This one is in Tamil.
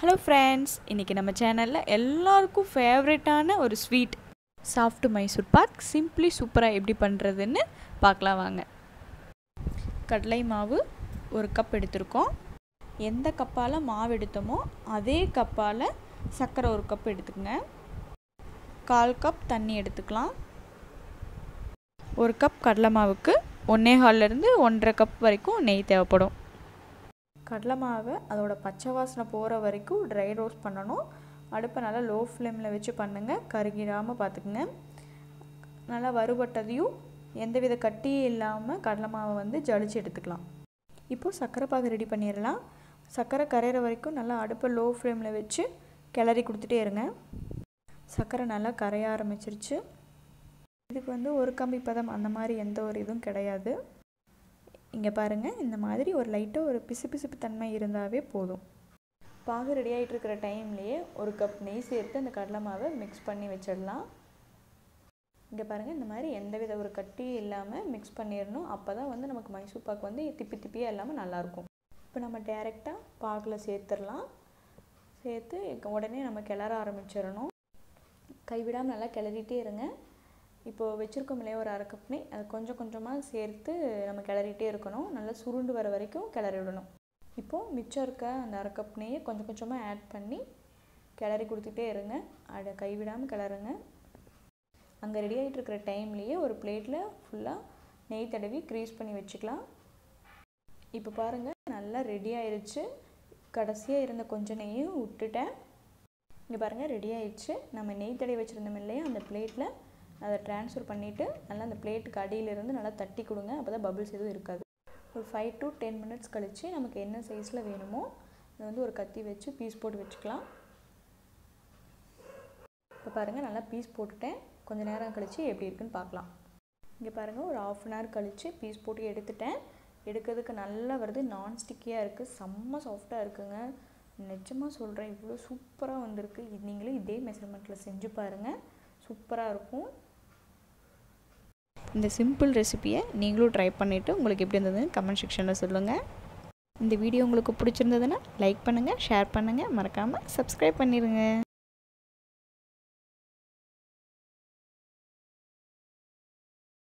ஹலோ ஃப்ரெண்ட்ஸ் இன்றைக்கி நம்ம சேனலில் எல்லாருக்கும் ஃபேவரட்டான ஒரு sweet soft Mysore pak simply சூப்பராக எப்படி பண்ணுறதுன்னு பார்க்கலாம் வாங்க கடலை மாவு ஒரு கப் எடுத்திருக்கோம் எந்த கப்பால் மாவு எடுத்தோமோ அதே கப்பால் சர்க்கரை ஒரு கப் எடுத்துக்கங்க கால் கப் தண்ணி எடுத்துக்கலாம் ஒரு கப் கடலை மாவுக்கு ஒன்றே ஹால்லேருந்து ஒன்றரை கப் வரைக்கும் நெய் தேவைப்படும் கடலை மாவை அதோட பச்சை வாசனை போகிற வரைக்கும் ட்ரை ரோஸ்ட் பண்ணணும் அடுப்பை நல்லா லோ ஃப்ளேமில் வச்சு பண்ணுங்கள் கருகிடாமல் பார்த்துக்குங்க நல்லா வறுபட்டதையும் எந்தவித கட்டியும் இல்லாமல் கடலை மாவை வந்து ஜலிச்சு எடுத்துக்கலாம் இப்போது சர்க்கரை பாகு ரெடி பண்ணிடலாம் சர்க்கரை கரையிற வரைக்கும் நல்லா அடுப்பை லோ ஃப்ளேமில் வச்சு கிளறி கொடுத்துட்டே இருங்க சர்க்கரை நல்லா கரைய ஆரம்பிச்சிருச்சு இதுக்கு வந்து ஒரு கம்பி பதம் அந்த மாதிரி எந்த ஒரு இதுவும் கிடையாது இங்கே பாருங்கள் இந்த மாதிரி ஒரு லைட்டாக ஒரு பிசு பிசுப்பு தன்மை இருந்தாவே போதும் பாகு ரெடி ஆகிட்டு இருக்கிற டைம்லேயே ஒரு கப் நெய் சேர்த்து அந்த கடலை மாவை மிக்ஸ் பண்ணி வச்சிடலாம் இங்கே பாருங்கள் இந்த மாதிரி எந்தவித ஒரு கட்டியும் இல்லாமல் மிக்ஸ் பண்ணிடணும் அப்போ தான் வந்து நமக்கு மைசூர் பாக்கு வந்து திப்பி திப்பியாக இல்லாமல் நல்லாயிருக்கும் இப்போ நம்ம டேரெக்டாக பாகில் சேர்த்துடலாம் சேர்த்து உடனே நம்ம கிளற ஆரம்பிச்சிடணும் கைவிடாமல் நல்லா கிளறிட்டே இருங்க இப்போது வச்சுருக்கோம் இல்லையா ஒரு அரை கப்னி அதை கொஞ்சம் கொஞ்சமாக சேர்த்து நம்ம கிளறிட்டே இருக்கணும் நல்லா சுருண்டு வர வரைக்கும் கிளறி விடணும் இப்போது மிச்சம் இருக்க அந்த அரை கப் நெய்யை கொஞ்சம் கொஞ்சமாக ஆட் பண்ணி கிளறி கொடுத்துட்டே இருங்க அதை கைவிடாமல் கிளறுங்க அங்கே ரெடி ஆகிட்டு இருக்கிற டைம்லேயே ஒரு பிளேட்டில் ஃபுல்லாக நெய் தடவி க்ரீஸ் பண்ணி வச்சுக்கலாம் இப்போ பாருங்கள் நல்லா ரெடி ஆயிடுச்சு கடைசியாக இருந்த கொஞ்சம் நெய்யும் விட்டுட்டேன் இங்கே பாருங்கள் ரெடி ஆயிடுச்சு நம்ம நெய் தடவி வச்சுருந்தோம் இல்லையா அந்த பிளேட்டில் அதை ட்ரான்ஸ்ஃபர் பண்ணிவிட்டு நல்லா அந்த பிளேட்டுக்கு அடியிலிருந்து நல்லா தட்டி கொடுங்க அப்போ தான் பபிள்ஸ் எதுவும் இருக்காது ஒரு ஃபைவ் டு டென் மினிட்ஸ் கழித்து நமக்கு என்ன சைஸில் வேணுமோ அதை வந்து ஒரு கத்தி வச்சு பீஸ் போட்டு வச்சுக்கலாம் இப்போ பாருங்கள் நல்லா பீஸ் போட்டுட்டேன் கொஞ்சம் நேரம் கழித்து எப்படி இருக்குன்னு பார்க்கலாம் இங்கே பாருங்கள் ஒரு ஆஃப் அன் ஹவர் கழித்து பீஸ் போட்டு எடுத்துட்டேன் எடுக்கிறதுக்கு நல்லா வருது நான் ஸ்டிக்கியாக இருக்குது செம்ம சாஃப்டாக இருக்குங்க நிஜமாக சொல்கிறேன் இவ்வளோ சூப்பராக வந்திருக்கு நீங்களும் இதே மெஷர்மெண்ட்டில் செஞ்சு பாருங்கள் சூப்பராக இருக்கும் இந்த சிம்பிள் ரெசிப்பியை நீங்களும் ட்ரை பண்ணிவிட்டு உங்களுக்கு எப்படி இருந்ததுன்னு கமெண்ட் செக்ஷனில் சொல்லுங்கள் இந்த வீடியோ உங்களுக்கு பிடிச்சிருந்ததுன்னா லைக் பண்ணுங்கள் ஷேர் பண்ணுங்கள் மறக்காமல் சப்ஸ்கிரைப் பண்ணிடுங்க